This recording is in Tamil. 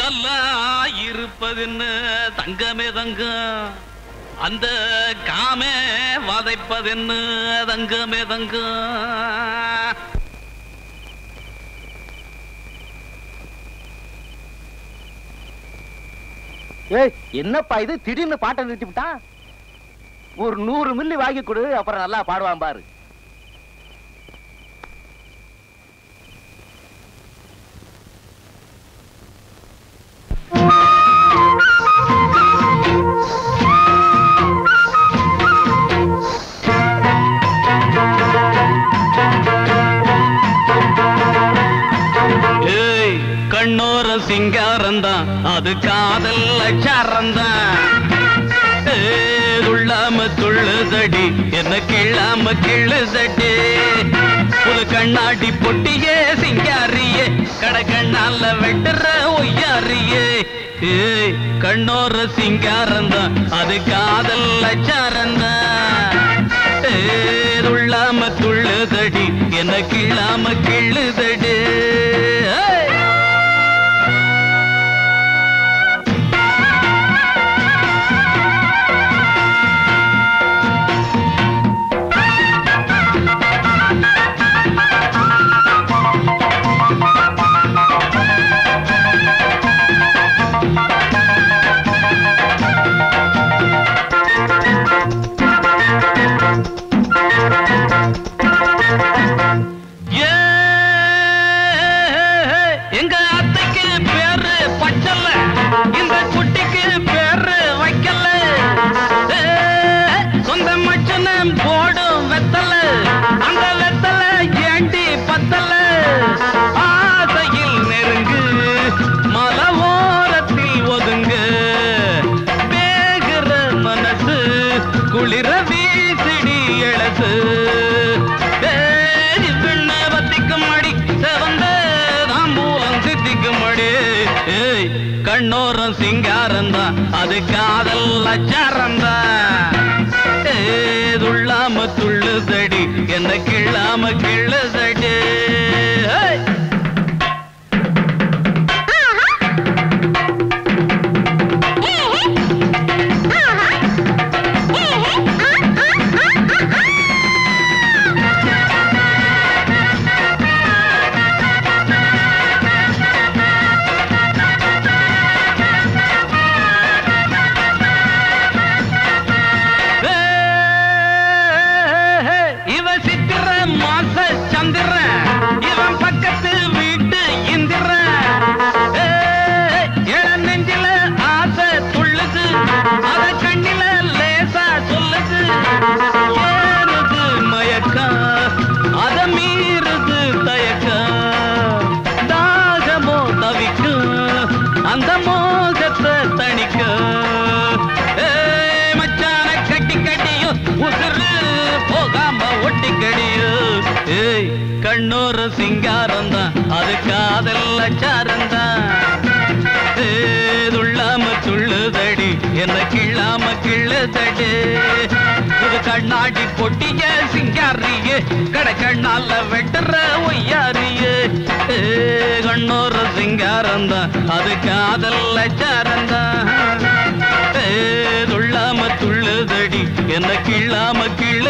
நல்லா இருப்பதுன்னு தங்கமே தங்கம் அந்த காமே வதைப்பதென்னு தங்கமே தங்கம் ஏய் என்னப்பா இது திடீர்னு பாட்டை நிறுத்தி விட்டான் ஒரு நூறு மில்லி வாங்கி கொடு அப்புறம் நல்லா பாடுவான் பாரு ஏய் கண்ணோர சிங்காரந்தான் அது காதல் அச்சாரந்தான் துள்ளாம துள்ளுதடி என்ன கிள்ளாம கிள்ளுதடி புது கண்ணாடி பொட்டியே சிங்காரியே கடக்கண்ணால வெட்டுற ஒய்யாரியே ஏய் கண்ணோர சிங்காரந்தான் அது காதல் அச்சாரந்தான் துள்ளாம துள்ளுதடி என்ன கிள்ளாம கிள்ளுதடி ஏய் ஏ, எங்க அத்தைக்கு பேரு பச்சல்ல இந்த குட்டிக்கு பேரு வைக்கல ஏ, சொந்த மச்சன போடும் வெத்தல அந்த வெத்தல ஏண்டி பத்தல ஆசையில் நெருங்கு மல ஓரத்தில் ஒதுங்கு வேகிற மனசு குளிர வீசிடி எழசு ஏய், பின்ன பத்திக்கும் அடி செவந்த தாம்பூலம் சித்திக்கும் அடி ஏய் கண்ணோரம் சிங்காரந்தான் அது காதல் அச்சாரந்தான் துள்ளாம துள்ளுதடி என்ன கிள்ளாம கிள்ளுதடி ஏய் இவ சித்திர மாச சந்திர இவன் பக்கத்து வீட்டு இந்திர இள நெஞ்சில ஆசை துள்ளுது அத கண்ணில லேசா சொல்லுது ஏறுது மயக்கம் அத மீறுது தயக்கம் தாகமோ தவிக்கும் அந்த மோகத்தை தணிக்கும் ஏய் மச்சான கட்டி கட்டியோ உசுறு போகாம ஒட்டி கடியோ ஏய் கண்ணோர சிங்காரம் தான் அது காதல் அச்சாரந்தான் துள்ளாம துள்ளுதடி என்ன கிள்ளாம கிள்ளுதடி புது கண்ணாடி பொட்டிய சிங்காரியே கடக்கண்ணால வெட்டுற ஒய்யாரியே ஏ, கண்ணோர சிங்காரந்தான் அது காதல் அச்சாரந்தான் ஏ, துள்ளாம துள்ளுதடி என்ன கிள்ளாம கிள்ளு